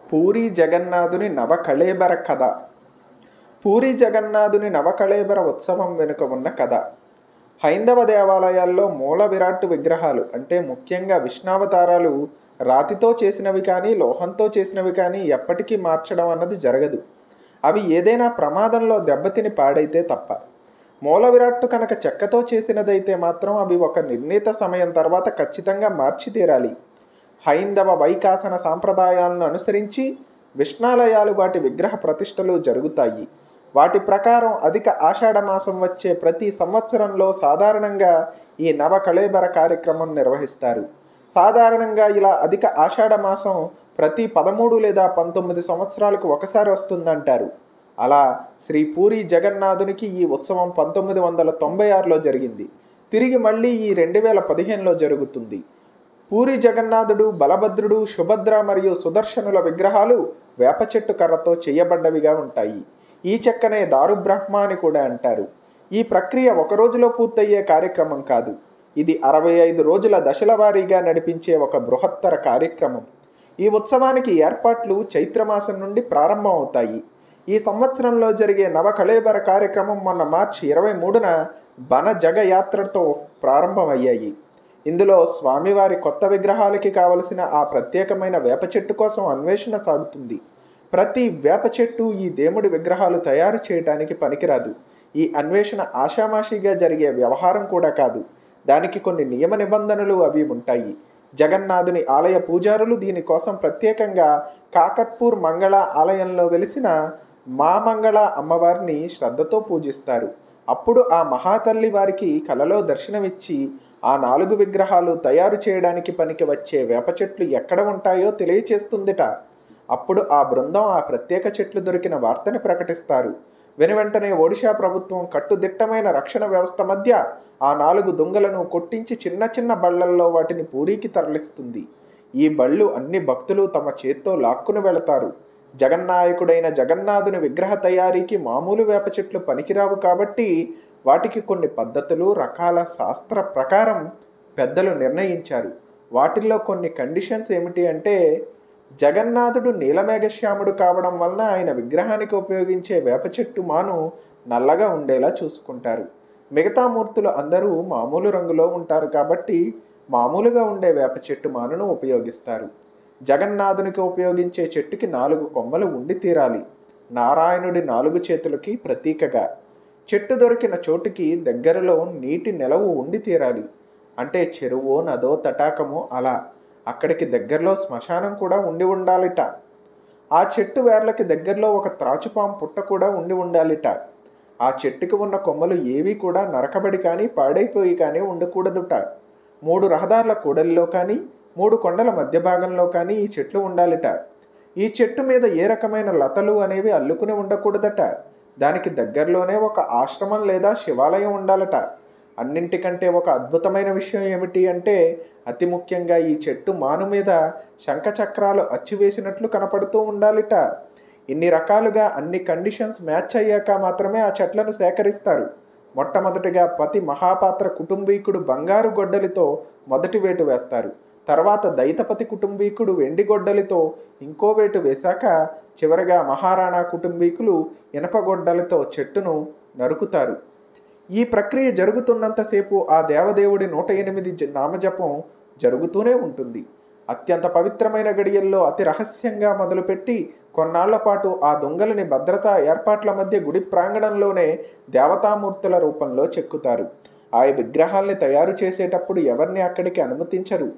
పూరి జగన్నాథుని నవకళేబర కథ పూరి జగన్నాథుని నవకళేబర ఉత్సవం వెనుక ఉన్న కథ హైందవ దేవాలయాల్లో మూల విరాట్ విగ్రహాలు అంటే ముఖ్యంగా విష్ణావతారాలు రాతితో చేసినవి కానీ లోహంతో చేసినవి కానీ ఎప్పటికీ మార్చడం అన్నది జరగదు అవి ఏదైనా ప్రమాదంలో దెబ్బతిని పాడైతే తప్ప మూల విరాట్టు కనుక చెక్కతో చేసినదైతే మాత్రం అవి ఒక నిర్ణీత సమయం తర్వాత ఖచ్చితంగా మార్చి తీరాలి హైందవ వైకాసన సాంప్రదాయాలను అనుసరించి విష్ణాలయాలు వాటి విగ్రహ ప్రతిష్టలు జరుగుతాయి వాటి ప్రకారం అధిక ఆషాఢ మాసం వచ్చే ప్రతి సంవత్సరంలో సాధారణంగా ఈ నవ కళేబర కార్యక్రమం నిర్వహిస్తారు సాధారణంగా ఇలా అధిక ఆషాఢ మాసం ప్రతి పదమూడు లేదా పంతొమ్మిది సంవత్సరాలకు ఒకసారి వస్తుందంటారు అలా శ్రీ పూరి జగన్నాథునికి ఈ ఉత్సవం పంతొమ్మిది వందల తొంభై ఆరులో జరిగింది తిరిగి మళ్ళీ ఈ రెండు వేల పదిహేనులో జరుగుతుంది పూరి జగన్నాథుడు బలభద్రుడు సుభద్ర మరియు సుదర్శనుల విగ్రహాలు వేప చెట్టు కర్రతో చేయబడ్డవిగా ఉంటాయి ఈ చెక్కనే దారుబ్రహ్మ అని కూడా అంటారు ఈ ప్రక్రియ ఒక రోజులో పూర్తయ్యే కార్యక్రమం కాదు ఇది అరవై ఐదు రోజుల దశల వారీగా నడిపించే ఒక బృహత్తర కార్యక్రమం ఈ ఉత్సవానికి ఏర్పాట్లు చైత్రమాసం నుండి ప్రారంభం అవుతాయి ఈ సంవత్సరంలో జరిగే నవకళేబర కార్యక్రమం మొన్న మార్చి ఇరవై మూడున బన జగయాత్రతో ప్రారంభమయ్యాయి ఇందులో స్వామివారి కొత్త విగ్రహాలకి కావలసిన ఆ ప్రత్యేకమైన వేప చెట్టు కోసం అన్వేషణ సాగుతుంది ప్రతి వేప చెట్టు ఈ దేవుడి విగ్రహాలు తయారు చేయడానికి పనికిరాదు ఈ అన్వేషణ ఆషామాషిగా జరిగే వ్యవహారం కూడా కాదు దానికి కొన్ని నియమ నిబంధనలు అవి ఉంటాయి జగన్నాథుని ఆలయ పూజారులు దీనికోసం ప్రత్యేకంగా కాకట్పూర్ మంగళ ఆలయంలో వెలిసిన మా మంగళ అమ్మవారిని శ్రద్ధతో పూజిస్తారు అప్పుడు ఆ మహాతల్లి వారికి కలలో దర్శనమిచ్చి ఆ నాలుగు విగ్రహాలు తయారు చేయడానికి పనికి వచ్చే వేప చెట్లు ఎక్కడ ఉంటాయో తెలియచేస్తుందిట అప్పుడు ఆ బృందం ఆ ప్రత్యేక చెట్లు దొరికిన వార్తని ప్రకటిస్తారు వెనువెంటనే ఒడిశా ప్రభుత్వం కట్టుదిట్టమైన రక్షణ వ్యవస్థ మధ్య ఆ నాలుగు దొంగలను కొట్టించి చిన్న చిన్న బళ్లల్లో వాటిని పూరికి తరలిస్తుంది ఈ బళ్ళు అన్ని భక్తులు తమ చేత్తో లాక్కుని వెళతారు జగన్నాయకుడైన జగన్నాథుని విగ్రహ తయారీకి మామూలు వేప చెట్లు పనికిరావు కాబట్టి వాటికి కొన్ని పద్ధతులు రకాల శాస్త్ర ప్రకారం పెద్దలు నిర్ణయించారు వాటిల్లో కొన్ని కండిషన్స్ ఏమిటి అంటే జగన్నాథుడు నీలమేఘశ్యాముడు కావడం వలన ఆయన విగ్రహానికి ఉపయోగించే వేప చెట్టు మాను నల్లగా ఉండేలా చూసుకుంటారు మిగతా మూర్తులు అందరూ మామూలు రంగులో ఉంటారు కాబట్టి మామూలుగా ఉండే వేప చెట్టు మానును ఉపయోగిస్తారు జగన్నాథునికి ఉపయోగించే చెట్టుకి నాలుగు కొమ్మలు ఉండి తీరాలి నారాయణుడి నాలుగు చేతులకి ప్రతీకగా చెట్టు దొరికిన చోటుకి దగ్గరలో నీటి నిలవు ఉండి తీరాలి అంటే చెరువో నదో తటాకమో అలా అక్కడికి దగ్గరలో శ్మశానం కూడా ఉండి ఉండాలిట ఆ చెట్టు వేర్లకి దగ్గరలో ఒక త్రాచుపాం పుట్ట కూడా ఉండి ఉండాలిట ఆ చెట్టుకి ఉన్న కొమ్మలు ఏవి కూడా నరకబడి కానీ పాడైపోయి కానీ ఉండకూడదుట మూడు రహదారుల కూడలిలో కానీ మూడు కొండల మధ్య భాగంలో కానీ ఈ చెట్లు ఉండాలిట ఈ చెట్టు మీద ఏ రకమైన లతలు అనేవి అల్లుకుని ఉండకూడదట దానికి దగ్గరలోనే ఒక ఆశ్రమం లేదా శివాలయం ఉండాలట అన్నింటికంటే ఒక అద్భుతమైన విషయం ఏమిటి అంటే అతి ముఖ్యంగా ఈ చెట్టు మాను మీద శంఖచక్రాలు అచ్చివేసినట్లు కనపడుతూ ఉండాలిట ఇన్ని రకాలుగా అన్ని కండిషన్స్ మ్యాచ్ అయ్యాక మాత్రమే ఆ చెట్లను సేకరిస్తారు మొట్టమొదటిగా పతి మహాపాత్ర కుటుంబీకుడు బంగారు గొడ్డలితో మొదటి వేటు వేస్తారు తర్వాత దైతపతి కుటుంబీకుడు వెండి గొడ్డలితో ఇంకో వేటు వేశాక చివరగా మహారాణా కుటుంబీకులు ఇనప గొడ్డలితో చెట్టును నరుకుతారు ఈ ప్రక్రియ జరుగుతున్నంతసేపు ఆ దేవదేవుడి నూట ఎనిమిది నామజపం జరుగుతూనే ఉంటుంది అత్యంత పవిత్రమైన గడియల్లో అతి రహస్యంగా మొదలుపెట్టి కొన్నాళ్ల పాటు ఆ దొంగలని భద్రతా ఏర్పాట్ల మధ్య గుడి ప్రాంగణంలోనే దేవతామూర్తుల రూపంలో చెక్కుతారు ఆ విగ్రహాల్ని తయారు చేసేటప్పుడు ఎవరిని అక్కడికి అనుమతించరు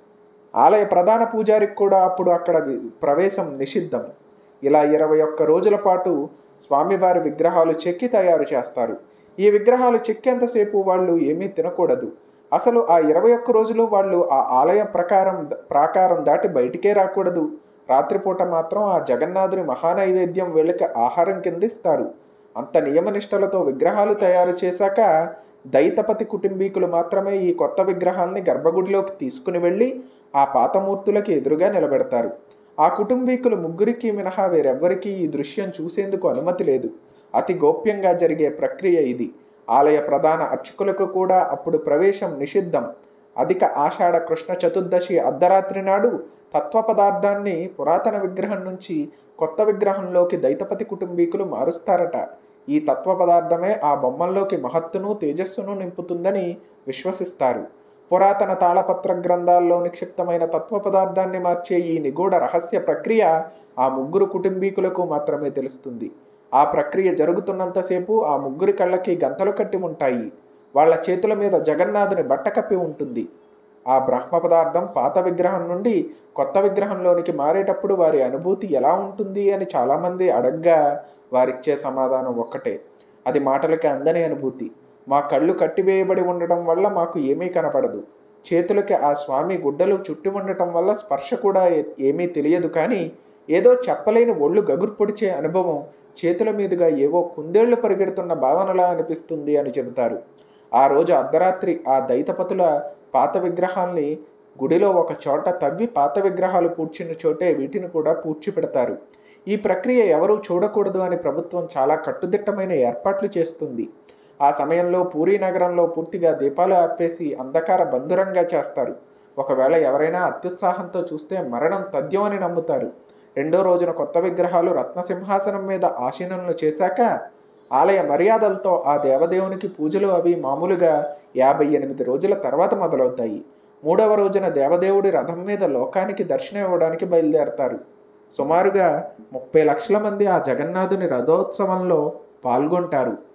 ఆలయ ప్రధాన పూజారికి కూడా అప్పుడు అక్కడ ప్రవేశం నిషిద్ధం ఇలా ఇరవై ఒక్క రోజుల పాటు స్వామివారి విగ్రహాలు చెక్కి తయారు చేస్తారు ఈ విగ్రహాలు చెక్కేంతసేపు వాళ్ళు ఏమీ తినకూడదు అసలు ఆ ఇరవై ఒక్క రోజులు వాళ్ళు ఆ ఆలయ ప్రకారం ప్రాకారం దాటి బయటికే రాకూడదు రాత్రిపూట మాత్రం ఆ జగన్నాథుని మహానైవేద్యం వీళ్ళకి ఆహారం కింద ఇస్తారు అంత నియమనిష్టలతో విగ్రహాలు తయారు చేశాక దైతపతి కుటుంబీకులు మాత్రమే ఈ కొత్త విగ్రహాల్ని గర్భగుడిలోకి తీసుకుని వెళ్ళి ఆ పాతమూర్తులకి ఎదురుగా నిలబెడతారు ఆ కుటుంబీకులు ముగ్గురికి మినహా వేరెవ్వరికీ ఈ దృశ్యం చూసేందుకు అనుమతి లేదు అతి గోప్యంగా జరిగే ప్రక్రియ ఇది ఆలయ ప్రధాన అర్చకులకు కూడా అప్పుడు ప్రవేశం నిషిద్ధం అధిక ఆషాఢ కృష్ణ చతుర్దశి అర్ధరాత్రి నాడు తత్వ పదార్థాన్ని పురాతన విగ్రహం నుంచి కొత్త విగ్రహంలోకి దైతపతి కుటుంబీకులు మారుస్తారట ఈ తత్వ పదార్థమే ఆ బొమ్మల్లోకి మహత్తును తేజస్సును నింపుతుందని విశ్వసిస్తారు పురాతన తాళపత్ర గ్రంథాల్లో నిక్షిప్తమైన తత్వ పదార్థాన్ని మార్చే ఈ నిగూఢ రహస్య ప్రక్రియ ఆ ముగ్గురు కుటుంబీకులకు మాత్రమే తెలుస్తుంది ఆ ప్రక్రియ జరుగుతున్నంతసేపు ఆ ముగ్గురి కళ్ళకి గంతలు కట్టి ఉంటాయి వాళ్ళ చేతుల మీద జగన్నాథుని బట్ట కప్పి ఉంటుంది ఆ బ్రహ్మ పదార్థం పాత విగ్రహం నుండి కొత్త విగ్రహంలోనికి మారేటప్పుడు వారి అనుభూతి ఎలా ఉంటుంది అని చాలామంది అడగ్గా వారిచ్చే సమాధానం ఒక్కటే అది మాటలకి అందని అనుభూతి మా కళ్ళు కట్టివేయబడి ఉండటం వల్ల మాకు ఏమీ కనపడదు చేతులకి ఆ స్వామి గుడ్డలు చుట్టి ఉండటం వల్ల స్పర్శ కూడా ఏ- ఏమీ తెలియదు కానీ ఏదో చెప్పలేని ఒళ్ళు గగురు పొడిచే అనుభవం చేతుల మీదుగా ఏవో కుందేళ్లు పరిగెడుతున్న భావనలా అనిపిస్తుంది అని చెబుతారు ఆ రోజు అర్ధరాత్రి ఆ దైతపతుల పాత విగ్రహాల్ని గుడిలో ఒక చోట తవ్వి పాత విగ్రహాలు పూడ్చిన చోటే వీటిని కూడా పూడ్చి పెడతారు ఈ ప్రక్రియ ఎవరూ చూడకూడదు అని ప్రభుత్వం చాలా కట్టుదిట్టమైన ఏర్పాట్లు చేస్తుంది ఆ సమయంలో పూరీ నగరంలో పూర్తిగా దీపాలు ఆర్పేసి అంధకార బంధురంగా చేస్తారు ఒకవేళ ఎవరైనా అత్యుత్సాహంతో చూస్తే మరణం తథ్యం అని నమ్ముతారు రెండో రోజున కొత్త విగ్రహాలు రత్నసింహాసనం మీద ఆసీనలు చేశాక ఆలయ మర్యాదలతో ఆ దేవదేవునికి పూజలు అవి మామూలుగా యాభై ఎనిమిది రోజుల తర్వాత మొదలవుతాయి మూడవ రోజున దేవదేవుడి రథం మీద లోకానికి దర్శనం ఇవ్వడానికి బయలుదేరతారు సుమారుగా ముప్పై లక్షల మంది ఆ జగన్నాథుని రథోత్సవంలో పాల్గొంటారు